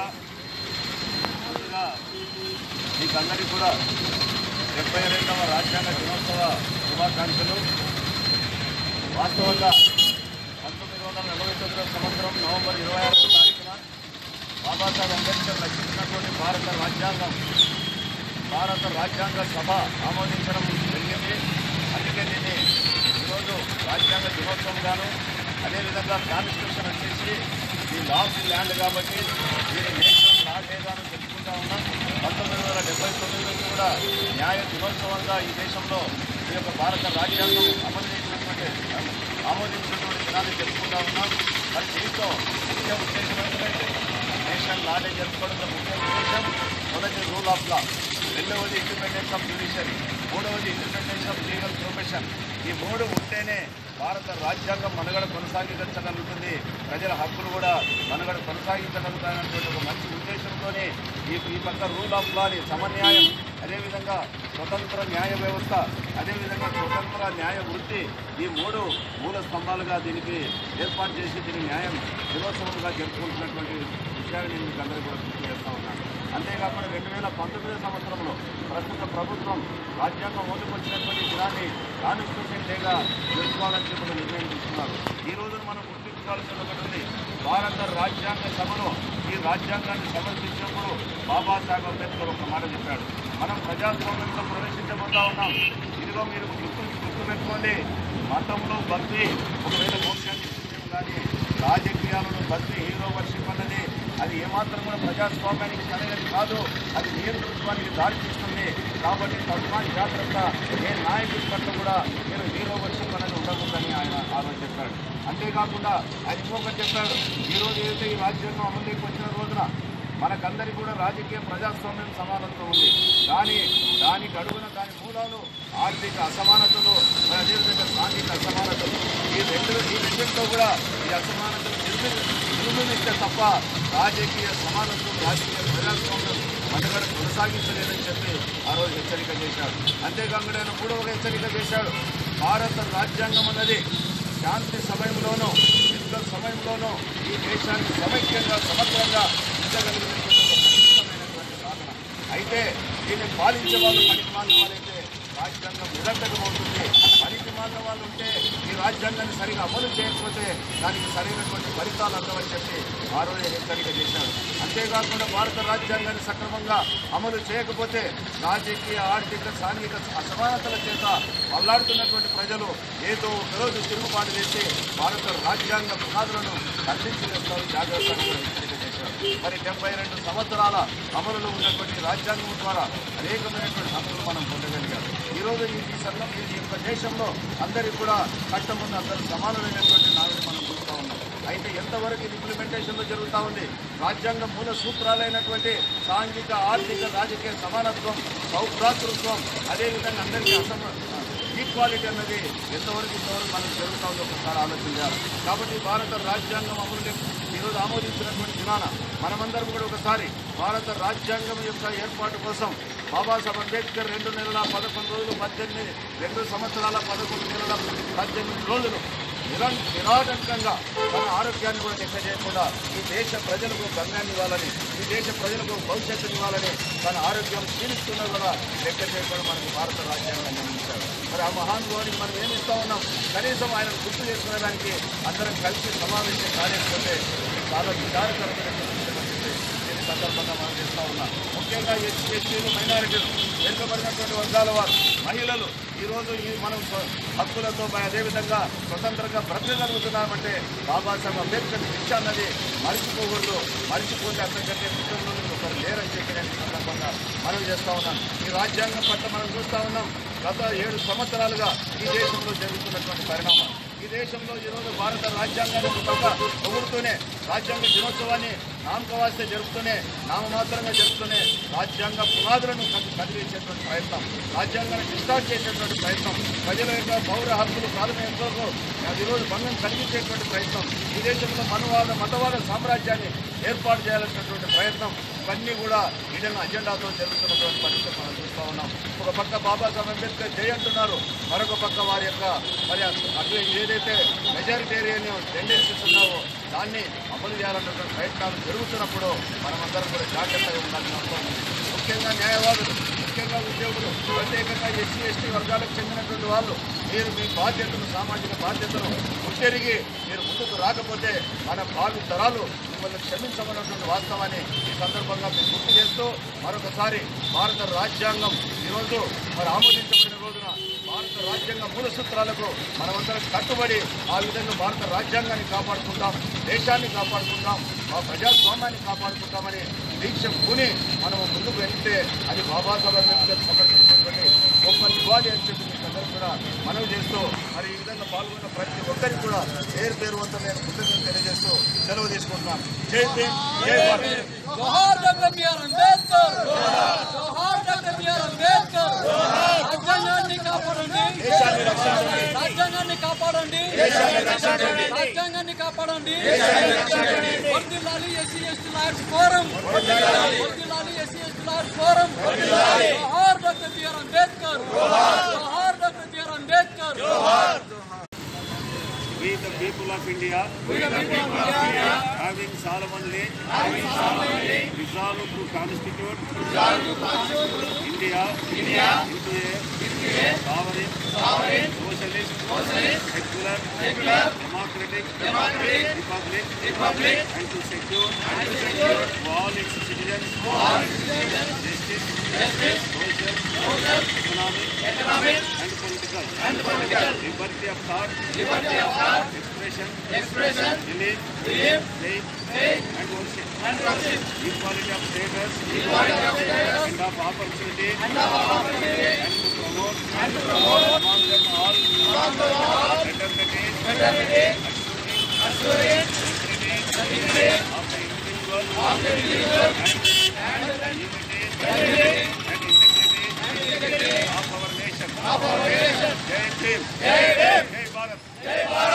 మిత్రులారా ముందుగా మీకందరికీ కూడా డెబ్బై రెండవ రాజ్యాంగ దినోత్సవ శుభాకాంక్షలు వాస్తవంగా పంతొమ్మిది వందల నలభై తొమ్మిదవ సంవత్సరం నవంబర్ ఇరవై ఆరవ తారీఖున బాబాసాహెబ్ అంబేద్కర్ రచించినటువంటి భారత రాజ్యాంగం భారత రాజ్యాంగ సభ ఆమోదించడం జరిగింది అందుకే దీన్ని ఈరోజు రాజ్యాంగ దినోత్సవంగాను అదేవిధంగా కాన్స్టిట్యూషన్ వచ్చేసి ఈ లాస్ ల్యాండ్ కాబట్టి దీన్ని నేషనల్ లా డేగాను తెలుసుకుంటా ఉన్నాం పంతొమ్మిది వందల డెబ్బై తొమ్మిది నుంచి కూడా న్యాయ దినోత్సవంగా ఈ దేశంలో ఈ యొక్క భారత రాజ్యాంగం అమలు చేసినటువంటి ఆమోదించినటువంటి దినాన్ని జరుపుకుంటా ఉన్నాం మరి దీంతో ముఖ్య ఉద్దేశం ఏంటంటే నేషనల్ లా డే జరుపుకోవడంలో ముఖ్య ఉద్దేశం మొదటి రూల్ ఆఫ్ లా రెండవది ఇండిపెండెన్స్ ఆఫ్ జ్యుడిషియరీ మూడవది ఇండిపెండెన్స్ ఆఫ్ లీగల్ ప్రొఫెషన్ ఈ మూడు ఉంటేనే భారత రాజ్యాంగం మనుగడ కొనసాగించగలుగుతుంది ప్రజల హక్కులు కూడా మనుగడ కొనసాగించగలుగుతాయన్నటువంటి ఒక మంచి ఉద్దేశంతోనే ఈ ఈ పక్క రూల్ ఆఫ్ లాని సమన్యాయం అదేవిధంగా స్వతంత్ర న్యాయ వ్యవస్థ అదేవిధంగా స్వతంత్ర న్యాయ వృత్తి ఈ మూడు మూల స్తంభాలుగా దీనికి ఏర్పాటు చేసి దీని న్యాయం దినోత్సవంగా జరుపుకుంటున్నటువంటి విషయాన్ని నేను మీకు అందరికీ కూడా గుర్తు చేస్తా ఉన్నాను అంతేకాకుండా రెండు వేల పంతొమ్మిదో సంవత్సరంలో ప్రస్తుత ప్రభుత్వం రాజ్యాంగం ఓటుకొచ్చినటువంటి దినాన్ని కాన్స్టిట్యూషన్ డేగా జరుపుకోవాలని చెప్పి ఒక నిర్ణయం తీసుకున్నారు ఈ రోజున మనం గుర్తించుకోవాల్సిన ఒకటి ఉంది భారత రాజ్యాంగ సభలో ఈ రాజ్యాంగాన్ని సమర్పించినప్పుడు బాబాసాహెబ్ అంబేద్కర్ ఒక మాట చెప్పాడు మనం ప్రజాస్వామ్యంలో ప్రవేశించబోతా ఉన్నాం ఇదిగో మీరు గుర్తు గుర్తుపెట్టుకోండి మతంలో భక్తి ఒకవేళ మోక్షాన్ని ఇస్తుంది కానీ రాజకీయాలను భక్తి హీరో వర్షిప్ అన్నది అది ఏమాత్రం కూడా ప్రజాస్వామ్యానికి సరైనది కాదు అది నియంతృత్వానికి దారితీస్తుంది కాబట్టి తస్మాన్ జాగ్రత్త ఏ నాయకుడి పట్ల కూడా మీరు హీరో వర్షిప్ అనేది ఉండకూడదని ఆయన ఆలోచన చెప్పాడు అంతేకాకుండా ఆయన ఇంకొకటి చెప్పాడు ఈ రోజు ఏదైతే ఈ రాజ్యాంగం అమలులోకి వచ్చిన రోజున మనకందరికీ కూడా రాజకీయ ప్రజాస్వామ్యం సమానత్వం ఉంది కానీ దానికి అడుగున దాని మూలాలు ఆర్థిక అసమానతలు మరి అదేవిధంగా సాంఘిక అసమానతలు ఈ రెండు ఈ రెండింటిలో కూడా ఈ అసమానతలు నిర్మి- నిర్మూలిస్తే తప్ప రాజకీయ సమానత్వం రాజకీయ ప్రజాస్వామ్యం మనుగడ కొనసాగించలేదని చెప్పి ఆ రోజు హెచ్చరిక చేశాడు అంతేకాకుండా ఆయన మూడవ హెచ్చరిక చేశాడు భారత రాజ్యాంగం అన్నది శాంతి సమయంలోనూ యుద్ధ సమయంలోనూ ఈ దేశాన్ని సమైక్యంగా సమగ్రంగా ఉంచగలిగినటువంటి ఒక ప్రముఖమైనటువంటి సాధన అయితే దీన్ని పాలించే వాళ్ళు పనికిమాలిన వాళ్ళైతే రాజ్యాంగం నిరంతరమవుతుంది పనికిమాలిన వాళ్ళు ఉంటే ఈ రాజ్యాంగాన్ని సరిగా అమలు చేయకపోతే దానికి సరైనటువంటి ఫలితాలు అందవని చెప్పి ఆ రోజే హెచ్చరిక చేశారు అంతేకాకుండా భారత రాజ్యాంగాన్ని సక్రమంగా అమలు చేయకపోతే రాజకీయ ఆర్థిక సాంఘిక అసమానతల చేత అల్లాడుతున్నటువంటి ప్రజలు ఏదో ఒకరోజు తిరుగుబాటు చేసి భారత రాజ్యాంగ పునాదులను కల్పించి వేస్తారు జాగ్రత్తగా హెచ్చరిక చేశారు మరి డెబ్బై రెండు సంవత్సరాల అమలులో ఉన్నటువంటి రాజ్యాంగం ద్వారా అనేకమైనటువంటి హక్కులు మనం పొందగలిగాం ఈరోజు ఈ ఈ సంఘం ఈ యొక్క దేశంలో అందరికీ కూడా చట్టం ముందు అందరూ సమానమైనటువంటి నావిని మనం చూస్తూ ఉన్నాం అయితే ఎంతవరకు ఇది ఇంప్లిమెంటేషన్లో జరుగుతూ ఉంది రాజ్యాంగం మూల సూత్రాలైనటువంటి సాంఘిక ఆర్థిక రాజకీయ సమానత్వం సౌభ్రాతృత్వం అదేవిధంగా అందరికీ అసమ ఈక్వాలిటీ అన్నది ఎంతవరకు ఇంతవరకు మనకు జరుగుతూ ఉందో ఒకసారి ఆలోచించాలి కాబట్టి భారత రాజ్యాంగం అమలు ఈరోజు ఆమోదించినటువంటి దినాన మనమందరం కూడా ఒకసారి భారత రాజ్యాంగం యొక్క ఏర్పాటు కోసం బాబాసాహెబ్ అంబేద్కర్ రెండు నెలల పదకొండు రోజులు పద్దెనిమిది రెండు సంవత్సరాల పదకొండు నెలల పద్దెనిమిది రోజులు నిరం నిరాటంకంగా తన ఆరోగ్యాన్ని కూడా లెక్క చేయకుండా ఈ దేశ ప్రజలకు గమ్యాన్ని ఇవ్వాలని ఈ దేశ ప్రజలకు భవిష్యత్తుని ఇవ్వాలని తన ఆరోగ్యం క్షీణిస్తున్నా కూడా లెక్క చేయకుండా మనకు భారత రాజ్యాంగాన్ని అందించారు మరి ఆ మహానుభావునికి మనం ఏమి ఇస్తా ఉన్నాం కనీసం ఆయన గుర్తు చేసుకునేదానికి అందరం కలిసి సమావేశం కాలేకపోతే ఇది చాలా విచారకరమైనటువంటి విషయం అని చెప్పి దీని సందర్భంగా మనం చేస్తా ఉన్నాం ముఖ్యంగా ఎస్సీ ఎస్టీలు మైనారిటీలు వెనుకబడినటువంటి వర్గాల వారు మహిళలు ఈరోజు ఈ మనం స్వ- హక్కులతో మరి అదేవిధంగా స్వతంత్రంగా బ్రతకగలుగుతున్నామంటే బాబాసాహెబ్ అంబేద్కర్ శిక్ష అన్నది మర్చిపోకూడదు మర్చిపోతే అంతకంటే కుటుంబంలో ఒకరు లేరని చెప్పి నేను ఈ సందర్భంగా మనవి చేస్తా ఉన్నాను ఈ రాజ్యాంగం పట్ల మనం చూస్తా ఉన్నాం గత ఏడు సంవత్సరాలుగా ఈ దేశంలో జరుగుతున్నటువంటి పరిణామం ఈ దేశంలో ఈరోజు భారత రాజ్యాంగాన్ని ఒక పొగుడుతూనే రాజ్యాంగ దినోత్సవాన్ని నామకవాస్తే జరుపుతూనే నామమాత్రంగా జరుపుతూనే రాజ్యాంగ పునాదులను కది- కదిలించేటువంటి ప్రయత్నం రాజ్యాంగాన్ని డిస్టార్ట్ చేసేటువంటి ప్రయత్నం ప్రజల యొక్క పౌర హక్కులు ప్రాథమికతలకు ఈరోజు భంగం కలిగించేటువంటి ప్రయత్నం ఈ దేశంలో మనవాద మతవాద సామ్రాజ్యాన్ని ఏర్పాటు చేయాలనేటువంటి ప్రయత్నం ఇవన్నీ కూడా ఈడెన్ అజెండాతో జరుగుతున్నటువంటి పరిస్థితి మనం చూస్తూ ఉన్నాం ఒక పక్క బాబాసాహెబ్ అంబేద్కర్ జై అంటున్నారు మరొక పక్క వారి యొక్క మరి అటు ఏదైతే మెజారిటేరియన్ టెండెన్సీస్ ఉన్నావో దాన్ని అమలు చేయాలన్నటువంటి ప్రయత్నాలు జరుగుతున్నప్పుడు మనమందరం కూడా జాగ్రత్తగా ఉండాల్సిన అవసరం ఉంది ముఖ్యంగా న్యాయవాదులు ముఖ్యంగా ఉద్యోగులు ప్రత్యేకంగా ఎస్సీ ఎస్టీ వర్గాలకు చెందినటువంటి వాళ్ళు మీరు మీ బాధ్యతను సామాజిక బాధ్యతను గుర్తెరిగి మీరు ముందుకు రాకపోతే మన భావి తరాలు మిమ్మల్ని క్షమించమన్నటువంటి వాస్తవాన్ని ఈ సందర్భంగా మేము గుర్తు చేస్తూ మరొకసారి భారత రాజ్యాంగం ఈరోజు మరి ఆమోదించబడిన రోజున భారత రాజ్యాంగ మూల సూత్రాలకు మనమందరం కట్టుబడి ఆ విధంగా భారత రాజ్యాంగాన్ని కాపాడుకుంటాం దేశాన్ని కాపాడుకుంటాం మా ప్రజాస్వామ్యాన్ని కాపాడుకుంటామని దీక్ష పూని మనము ముందుకు వెళ్తే అది బాబాసాహెబ్ అంబేద్కర్ సమర్పించినటువంటి గొప్ప నివాళి అని చెప్పి మీకు అందరూ కూడా మనవి చేస్తూ మరి ఈ విధంగా పాల్గొన్న ప్రతి ఒక్కరికి కూడా పేరు పేరు వద్ద నేను కృతజ్ఞతలు తెలియజేస్తూ సెలవు తీసుకుంటున్నాను జై భీమ్ జై భారత్ జోహార్ డాక్టర్ బిఆర్ అంబేద్కర్ జోహార్ డాక్టర్ బిఆర్ అంబేద్కర్ రాజ్యాంగాన్ని కాపాడండి దేశాన్ని రక్షించండి రాజ్యాంగాన్ని కాపాడండి రాజ్యాంగాన్ని కాపాడండి వర్దిల్లాలి ఎస్సీ ఎస్టీ లాయర్స్ ఫోరం వర్దిల్లాలి ఎస్సీ ఎస్టీ లాయర్స్ ఫోరం జోహార్ డాక్టర్ బిఆర్ అంబేద్కర్ జోహార్ doctor BR Ambedkar We the people of India, having solemnly resolved to constitute India, into a sovereign, socialist, secular, democratic, republic, and to secure to all its citizens justice, social, economic, and political liberty of thought, expression, belief, faith, and worship. Equality of status and of opportunity and to promote among them all fraternity, assuring integrity of the individual and unity and integrity of our nation. Jai Bhim. Jai Bharat.